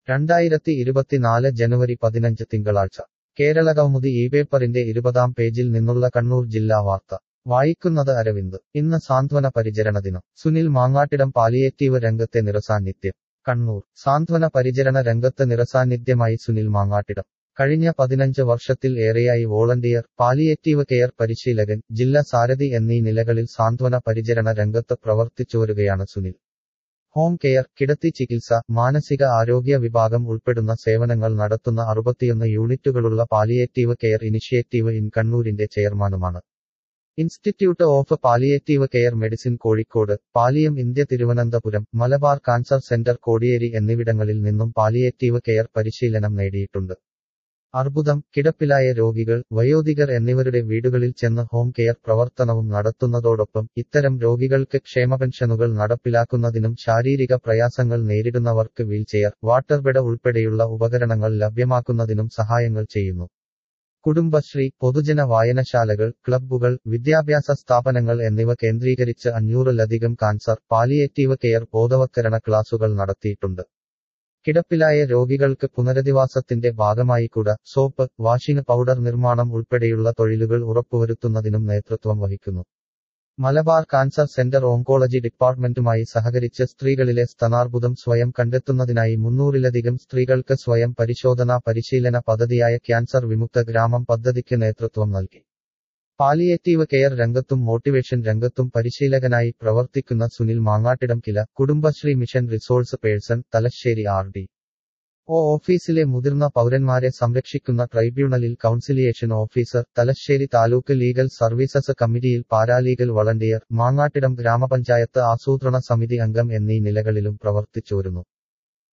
രണ്ടായിരത്തി ഇരുപത്തിനാല് ജനുവരി പതിനഞ്ച് തിങ്കളാഴ്ച കേരളകൗമുദി ഈ പേപ്പറിന്റെ ഇരുപതാം പേജിൽ നിന്നുള്ള കണ്ണൂർ ജില്ലാ വാർത്ത വായിക്കുന്നത് അരവിന്ദ് ഇന്ന് സാന്ത്വന പരിചരണ ദിനം സുനിൽ മാങ്ങാട്ടിടം പാലിയേറ്റീവ് രംഗത്തെ നിറസാന്നിധ്യം കണ്ണൂർ സാന്ത്വന പരിചരണ രംഗത്ത് നിറസാന്നിധ്യമായി സുനിൽ മാങ്ങാട്ടിടം കഴിഞ്ഞ പതിനഞ്ച് വർഷത്തിൽ ഏറെയായി വോളണ്ടിയർ പാലിയേറ്റീവ് കെയർ പരിശീലകൻ ജില്ലാ സാരഥി എന്നീ നിലകളിൽ സാന്ത്വന പരിചരണ രംഗത്ത് പ്രവർത്തിച്ചുവരികയാണ് സുനിൽ ഹോം കെയർ കിടത്തി ചികിത്സ മാനസിക ആരോഗ്യ വിഭാഗം ഉൾപ്പെടുന്ന സേവനങ്ങൾ നടത്തുന്ന അറുപത്തിയൊന്ന് യൂണിറ്റുകളുള്ള പാലിയേറ്റീവ് കെയർ ഇനിഷ്യേറ്റീവ് ഇൻ കണ്ണൂരിന്റെ ചെയർമാനുമാണ് institute of palliative care medicine Kozhikode Pallium India Thiruvananthapuram Malabar cancer centre Kodiyeri എന്നിവിടങ്ങളിൽ നിന്നും പാലിയേറ്റീവ് കെയർ പരിശീലനം നേടിയിട്ടുണ്ട് അർബുദം കിടപ്പിലായ രോഗികൾ വയോധികർ എന്നിവരുടെ വീടുകളിൽ ചെന്ന് ഹോം കെയർ പ്രവർത്തനവും നടത്തുന്നതോടൊപ്പം ഇത്തരം രോഗികൾക്ക് ക്ഷേമപെൻഷനുകൾ നടപ്പിലാക്കുന്നതിനും ശാരീരിക പ്രയാസങ്ങൾ നേരിടുന്നവർക്ക് വീൽചെയർ വാട്ടർ ബെഡ് ഉൾപ്പെടെയുള്ള ഉപകരണങ്ങൾ ലഭ്യമാക്കുന്നതിനും സഹായങ്ങൾ ചെയ്യുന്നു കുടുംബശ്രീ പൊതുജന വായനശാലകൾ ക്ലബ്ബുകൾ വിദ്യാഭ്യാസ സ്ഥാപനങ്ങൾ എന്നിവ കേന്ദ്രീകരിച്ച് അഞ്ഞൂറിലധികം കാൻസർ പാലിയേറ്റീവ് കെയർ ബോധവത്കരണ ക്ലാസുകൾ നടത്തിയിട്ടുണ്ട് കിടപ്പിലായ രോഗികൾക്ക് പുനരധിവാസത്തിന്റെ ഭാഗമായി കുട സോപ്പ് വാഷിംഗ് പൗഡർ നിർമ്മാണം ഉൾപ്പെടെയുള്ള തൊഴിലുകൾ ഉറപ്പുവരുത്തുന്നതിനും നേതൃത്വം വഹിക്കുന്നു മലബാർ കാൻസർ സെന്റർ ഓങ്കോളജി ഡിപ്പാർട്ട്മെന്റുമായി സഹകരിച്ച് സ്ത്രീകളിലെ സ്തനാർബുദം സ്വയം കണ്ടെത്തുന്നതിനായി മുന്നൂറിലധികം സ്ത്രീകൾക്ക് സ്വയം പരിശോധനാ പരിശീലന പദ്ധതിയായ ക്യാൻസർ വിമുക്ത ഗ്രാമം പദ്ധതിക്ക് നേതൃത്വം നൽകി പാലിയേറ്റീവ് കെയർ രംഗത്തും മോട്ടിവേഷൻ രംഗത്തും പരിശീലകനായി പ്രവർത്തിക്കുന്ന Sunil Mangattidam Kila Kudumbashree mission resource person Thalassery R D O ഓഫീസിലെ മുതിർന്ന പൗരന്മാരെ സംരക്ഷിക്കുന്ന ട്രൈബ്യൂണലിൽ conciliation officer Thalassery taluk legal services കമ്മിറ്റിയിൽ പാരാലീഗൽ വളണ്ടിയർ മാങ്ങാട്ടിടം ഗ്രാമപഞ്ചായത്ത് ആസൂത്രണ സമിതി അംഗം എന്നീ നിലകളിലും പ്രവർത്തിച്ചുവരുന്നു